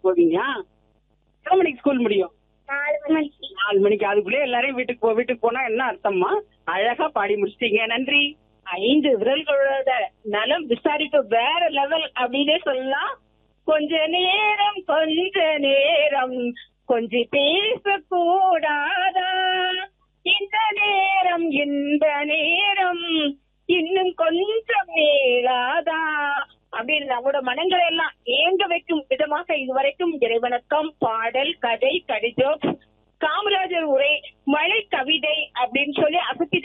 போவீங்க எத்தனை மணிக்கு ஸ்கூல் முடியும் நாலு மணிக்கு நாலு மணிக்கு அதுக்குள்ளே எல்லாரையும் வீட்டுக்கு போ வீட்டுக்கு போனா என்ன அர்த்தம்மா அழகா பாடி முடிச்சிட்டீங்க நன்றி ஐந்து விரல்களோட நலம் விசாரிக்க வேற லெவல் அப்படின்னே சொல்லலாம் கொஞ்ச நேரம் கொஞ்ச நேரம் கொஞ்சம் பேச கூடாதா இந்த நேரம் இந்த நேரம் இன்னும் கொஞ்சம் நேராதா அப்படின்னு நம்மளோட மனங்களை எல்லாம் ஏங்க வைக்கும் விதமாக இதுவரைக்கும் இறைவணக்கம் பாடல் கதை கடிதம் காமராஜர் உரை மழை கவிதை அப்படின்னு சொல்லி அசத்தி